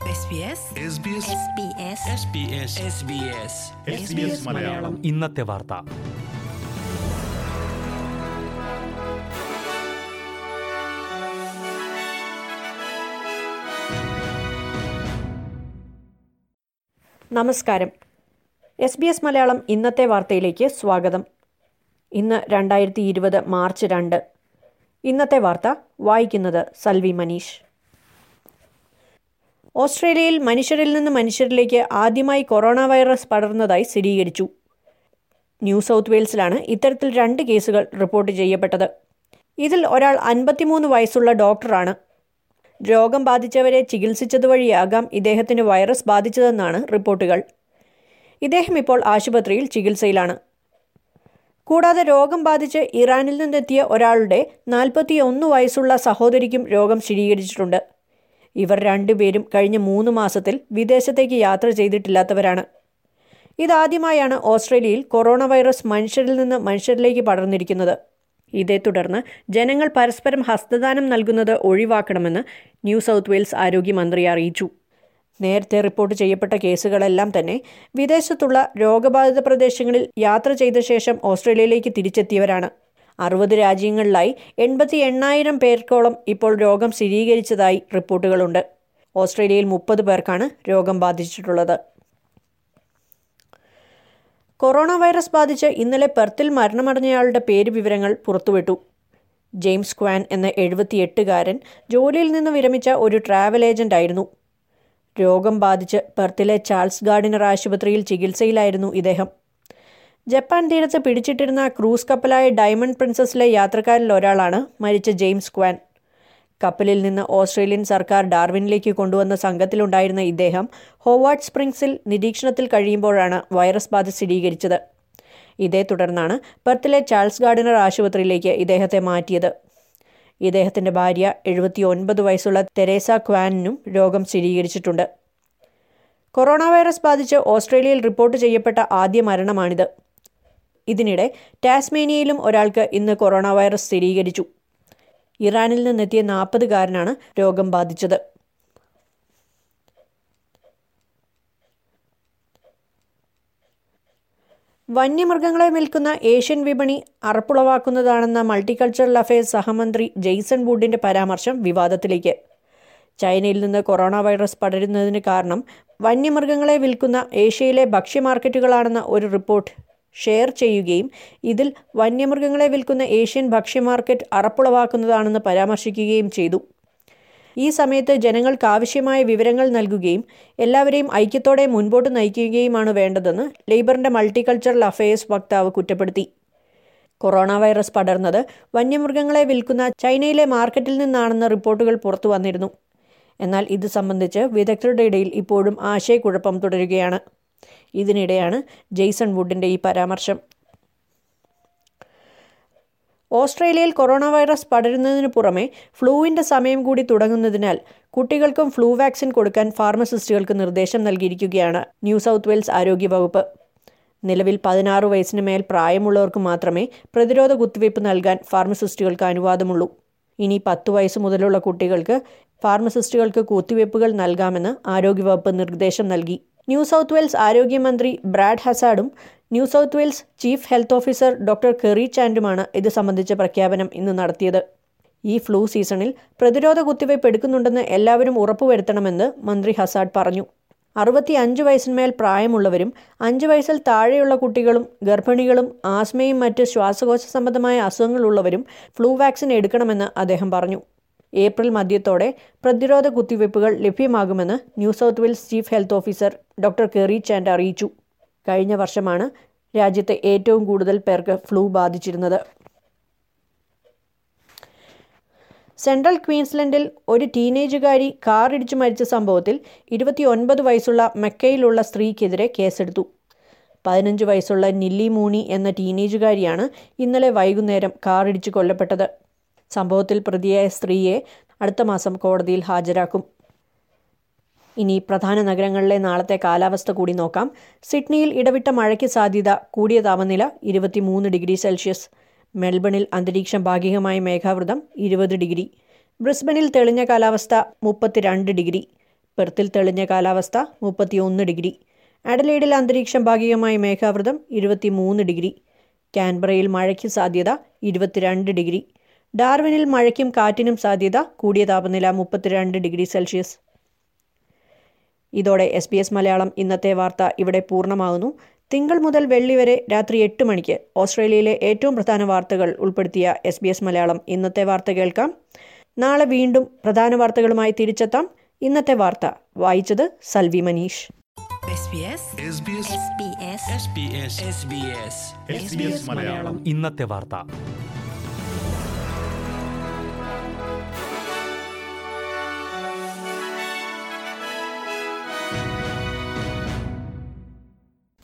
SBS SBS Malayalam ഇന്നത്തെ വാർത്ത നമസ്കാരം എസ് ബി എസ് മലയാളം ഇന്നത്തെ വാർത്തയിലേക്ക് സ്വാഗതം ഇന്ന് രണ്ടായിരത്തി ഇരുപത് മാർച്ച് രണ്ട് ഇന്നത്തെ വാർത്ത വായിക്കുന്നത് സൽവി മനീഷ് ഓസ്ട്രേലിയയിൽ മനുഷ്യരിൽ നിന്ന് മനുഷ്യരിലേക്ക് ആദ്യമായി കൊറോണ വൈറസ് പടർന്നതായി സ്ഥിരീകരിച്ചു ന്യൂ സൗത്ത് വെയിൽസിലാണ് ഇത്തരത്തിൽ രണ്ട് കേസുകൾ റിപ്പോർട്ട് ചെയ്യപ്പെട്ടത് ഇതിൽ ഒരാൾ അൻപത്തിമൂന്ന് വയസ്സുള്ള ഡോക്ടറാണ് രോഗം ബാധിച്ചവരെ ചികിത്സിച്ചതുവഴിയാകാം ഇദ്ദേഹത്തിന് വൈറസ് ബാധിച്ചതെന്നാണ് റിപ്പോർട്ടുകൾ ഇദ്ദേഹം ഇപ്പോൾ ആശുപത്രിയിൽ ചികിത്സയിലാണ് കൂടാതെ രോഗം ബാധിച്ച് ഇറാനിൽ നിന്നെത്തിയ ഒരാളുടെ നാൽപ്പത്തിയൊന്ന് വയസ്സുള്ള സഹോദരിക്കും രോഗം സ്ഥിരീകരിച്ചിട്ടുണ്ട് ഇവർ രണ്ടുപേരും കഴിഞ്ഞ മൂന്ന് മാസത്തിൽ വിദേശത്തേക്ക് യാത്ര ചെയ്തിട്ടില്ലാത്തവരാണ് ഇതാദ്യമായാണ് ഓസ്ട്രേലിയയിൽ കൊറോണ വൈറസ് മനുഷ്യരിൽ നിന്ന് മനുഷ്യരിലേക്ക് പടർന്നിരിക്കുന്നത് ഇതേ തുടർന്ന് ജനങ്ങൾ പരസ്പരം ഹസ്തദാനം നൽകുന്നത് ഒഴിവാക്കണമെന്ന് ന്യൂ സൗത്ത് വെയിൽസ് ആരോഗ്യമന്ത്രി അറിയിച്ചു നേരത്തെ റിപ്പോർട്ട് ചെയ്യപ്പെട്ട കേസുകളെല്ലാം തന്നെ വിദേശത്തുള്ള രോഗബാധിത പ്രദേശങ്ങളിൽ യാത്ര ചെയ്ത ശേഷം ഓസ്ട്രേലിയയിലേക്ക് തിരിച്ചെത്തിയവരാണ് അറുപത് രാജ്യങ്ങളിലായി എൺപത്തി എണ്ണായിരം പേർക്കോളം ഇപ്പോൾ രോഗം സ്ഥിരീകരിച്ചതായി റിപ്പോർട്ടുകളുണ്ട് ഓസ്ട്രേലിയയിൽ മുപ്പത് പേർക്കാണ് രോഗം ബാധിച്ചിട്ടുള്ളത് കൊറോണ വൈറസ് ബാധിച്ച് ഇന്നലെ പെർത്തിൽ മരണമടഞ്ഞയാളുടെ പേര് വിവരങ്ങൾ പുറത്തുവിട്ടു ജെയിംസ് ക്വാൻ എന്ന എഴുപത്തിയെട്ടുകാരൻ ജോലിയിൽ നിന്ന് വിരമിച്ച ഒരു ട്രാവൽ ഏജന്റ് ആയിരുന്നു രോഗം ബാധിച്ച് പെർത്തിലെ ചാൾസ് ഗാർഡിനർ ആശുപത്രിയിൽ ചികിത്സയിലായിരുന്നു ഇദ്ദേഹം ജപ്പാൻ തീരത്ത് പിടിച്ചിട്ടിരുന്ന ക്രൂസ് കപ്പലായ ഡയമണ്ട് പ്രിൻസസിലെ യാത്രക്കാരിൽ ഒരാളാണ് മരിച്ച ജെയിംസ് ക്വാൻ കപ്പലിൽ നിന്ന് ഓസ്ട്രേലിയൻ സർക്കാർ ഡാർവിനിലേക്ക് കൊണ്ടുവന്ന സംഘത്തിലുണ്ടായിരുന്ന ഇദ്ദേഹം ഹോവാർഡ് സ്പ്രിങ്സിൽ നിരീക്ഷണത്തിൽ കഴിയുമ്പോഴാണ് വൈറസ് ബാധ സ്ഥിരീകരിച്ചത് ഇതേ തുടർന്നാണ് പെർത്തിലെ ചാൾസ് ഗാർഡിനർ ആശുപത്രിയിലേക്ക് ഇദ്ദേഹത്തെ മാറ്റിയത് ഇദ്ദേഹത്തിന്റെ ഭാര്യ എഴുപത്തി ഒൻപത് വയസ്സുള്ള തെരേസ ക്വാനിനും രോഗം സ്ഥിരീകരിച്ചിട്ടുണ്ട് കൊറോണ വൈറസ് ബാധിച്ച് ഓസ്ട്രേലിയയിൽ റിപ്പോർട്ട് ചെയ്യപ്പെട്ട ആദ്യ മരണമാണിത് ഇതിനിടെ ടാസ്മേനിയയിലും ഒരാൾക്ക് ഇന്ന് കൊറോണ വൈറസ് സ്ഥിരീകരിച്ചു ഇറാനിൽ നിന്നെത്തിയ നാൽപ്പതുകാരനാണ് രോഗം ബാധിച്ചത് വന്യമൃഗങ്ങളെ വിൽക്കുന്ന ഏഷ്യൻ വിപണി അറപ്പുളവാക്കുന്നതാണെന്ന മൾട്ടികൾച്ചറൽ അഫയേഴ്സ് സഹമന്ത്രി ജെയ്സൺ വുഡിന്റെ പരാമർശം വിവാദത്തിലേക്ക് ചൈനയിൽ നിന്ന് കൊറോണ വൈറസ് പടരുന്നതിന് കാരണം വന്യമൃഗങ്ങളെ വിൽക്കുന്ന ഏഷ്യയിലെ ഭക്ഷ്യ മാർക്കറ്റുകളാണെന്ന ഒരു റിപ്പോർട്ട് ഷെയർ ചെയ്യുകയും ഇതിൽ വന്യമൃഗങ്ങളെ വിൽക്കുന്ന ഏഷ്യൻ ഭക്ഷ്യ മാർക്കറ്റ് അറപ്പുളവാക്കുന്നതാണെന്ന് പരാമർശിക്കുകയും ചെയ്തു ഈ സമയത്ത് ജനങ്ങൾക്ക് ആവശ്യമായ വിവരങ്ങൾ നൽകുകയും എല്ലാവരെയും ഐക്യത്തോടെ മുൻപോട്ട് നയിക്കുകയുമാണ് വേണ്ടതെന്ന് ലേബറിന്റെ മൾട്ടികൾച്ചറൽ അഫയേഴ്സ് വക്താവ് കുറ്റപ്പെടുത്തി കൊറോണ വൈറസ് പടർന്നത് വന്യമൃഗങ്ങളെ വിൽക്കുന്ന ചൈനയിലെ മാർക്കറ്റിൽ നിന്നാണെന്ന റിപ്പോർട്ടുകൾ പുറത്തു വന്നിരുന്നു എന്നാൽ ഇത് സംബന്ധിച്ച് വിദഗ്ധരുടെ ഇടയിൽ ഇപ്പോഴും ആശയക്കുഴപ്പം തുടരുകയാണ് ഇതിനിടെയാണ് ജെയ്സൺ വുഡിന്റെ ഈ പരാമർശം ഓസ്ട്രേലിയയിൽ കൊറോണ വൈറസ് പടരുന്നതിന് പുറമെ ഫ്ലൂവിന്റെ സമയം കൂടി തുടങ്ങുന്നതിനാൽ കുട്ടികൾക്കും ഫ്ലൂ വാക്സിൻ കൊടുക്കാൻ ഫാർമസിസ്റ്റുകൾക്ക് നിർദ്ദേശം നൽകിയിരിക്കുകയാണ് ന്യൂ സൗത്ത് വെയിൽസ് ആരോഗ്യവകുപ്പ് നിലവിൽ പതിനാറ് വയസ്സിന് മേൽ പ്രായമുള്ളവർക്ക് മാത്രമേ പ്രതിരോധ കുത്തിവയ്പ് നൽകാൻ ഫാർമസിസ്റ്റുകൾക്ക് അനുവാദമുള്ളൂ ഇനി പത്ത് വയസ്സ് മുതലുള്ള കുട്ടികൾക്ക് ഫാർമസിസ്റ്റുകൾക്ക് കുത്തിവയ്പ്പുകൾ നൽകാമെന്ന് ആരോഗ്യവകുപ്പ് നിർദ്ദേശം നൽകി ന്യൂ സൗത്ത് വെയിൽസ് ആരോഗ്യമന്ത്രി ബ്രാഡ് ഹസാഡും New South Wales chief health officer doctor Kerry ചാൻഡുമാണ് ഇത് സംബന്ധിച്ച പ്രഖ്യാപനം ഇന്ന് നടത്തിയത് ഈ ഫ്ലൂ സീസണിൽ പ്രതിരോധ കുത്തിവയ്പ് എടുക്കുന്നുണ്ടെന്ന് എല്ലാവരും ഉറപ്പുവരുത്തണമെന്ന് മന്ത്രി ഹസാഡ് പറഞ്ഞു അറുപത്തി അഞ്ച് വയസ്സിന്മേൽ പ്രായമുള്ളവരും അഞ്ച് വയസ്സിൽ താഴെയുള്ള കുട്ടികളും ഗർഭിണികളും ആസ്മയും മറ്റ് ശ്വാസകോശ സംബന്ധമായ അസുഖങ്ങളുള്ളവരും ഫ്ലൂ വാക്സിൻ എടുക്കണമെന്ന് അദ്ദേഹം പറഞ്ഞു ഏപ്രിൽ മധ്യത്തോടെ പ്രതിരോധ കുത്തിവയ്പ്പുകൾ ലഭ്യമാകുമെന്ന് New South Wales chief health officer doctor Kerry Chant അറിയിച്ചു കഴിഞ്ഞ വർഷമാണ് രാജ്യത്തെ ഏറ്റവും കൂടുതൽ പേർക്ക് ഫ്ലൂ ബാധിച്ചിരുന്നത് സെൻട്രൽ ക്വീൻസ്ലൻഡിൽ ഒരു ടീനേജുകാരി കാർ ഇടിച്ചു മരിച്ച സംഭവത്തിൽ ഇരുപത്തിയൊൻപത് വയസ്സുള്ള മെക്കയിലുള്ള സ്ത്രീക്കെതിരെ കേസെടുത്തു പതിനഞ്ച് വയസ്സുള്ള നില്ലി മൂണി എന്ന ടീനേജുകാരിയാണ് ഇന്നലെ വൈകുന്നേരം കാർ ഇടിച്ചു കൊല്ലപ്പെട്ടത് സംഭവത്തിൽ പ്രതിയായ സ്ത്രീയെ അടുത്ത മാസം കോടതിയിൽ ഹാജരാക്കും ഇനി പ്രധാന നഗരങ്ങളിലെ നാളത്തെ കാലാവസ്ഥ കൂടി നോക്കാം സിഡ്നിയിൽ ഇടവിട്ട മഴയ്ക്ക് സാധ്യത കൂടിയ താപനില ഇരുപത്തിമൂന്ന് ഡിഗ്രി സെൽഷ്യസ് മെൽബണിൽ അന്തരീക്ഷം ഭാഗികമായി മേഘാവൃതം ഇരുപത് ഡിഗ്രി ബ്രിസ്ബനിൽ തെളിഞ്ഞ കാലാവസ്ഥ മുപ്പത്തിരണ്ട് ഡിഗ്രി പെർത്തിൽ തെളിഞ്ഞ കാലാവസ്ഥ മുപ്പത്തിയൊന്ന് ഡിഗ്രി അഡലൈഡിൽ അന്തരീക്ഷം ഭാഗികമായി മേഘാവൃതം ഇരുപത്തിമൂന്ന് ഡിഗ്രി കാൻബറയിൽ മഴയ്ക്ക് സാധ്യത ഇരുപത്തിരണ്ട് ഡിഗ്രി ഡാർവിനിൽ മഴയ്ക്കും കാറ്റിനും സാധ്യത കൂടിയ താപനില മുപ്പത്തിരണ്ട് ഡിഗ്രി സെൽഷ്യസ് ഇതോടെ എസ് ബി എസ് മലയാളം ഇന്നത്തെ വാർത്ത ഇവിടെ പൂർണ്ണമാകുന്നു തിങ്കൾ മുതൽ വെള്ളി വരെ രാത്രി എട്ട് മണിക്ക് ഓസ്ട്രേലിയയിലെ ഏറ്റവും പ്രധാന വാർത്തകൾ ഉൾപ്പെടുത്തിയ എസ് ബി എസ് മലയാളം ഇന്നത്തെ വാർത്ത കേൾക്കാം നാളെ വീണ്ടും പ്രധാന വാർത്തകളുമായി തിരിച്ചെത്താം ഇന്നത്തെ വാർത്ത വായിച്ചത് Salvi Manish SBS SBS SBS SBS SBS SBS Malayalam ഇന്നത്തെ വാർത്ത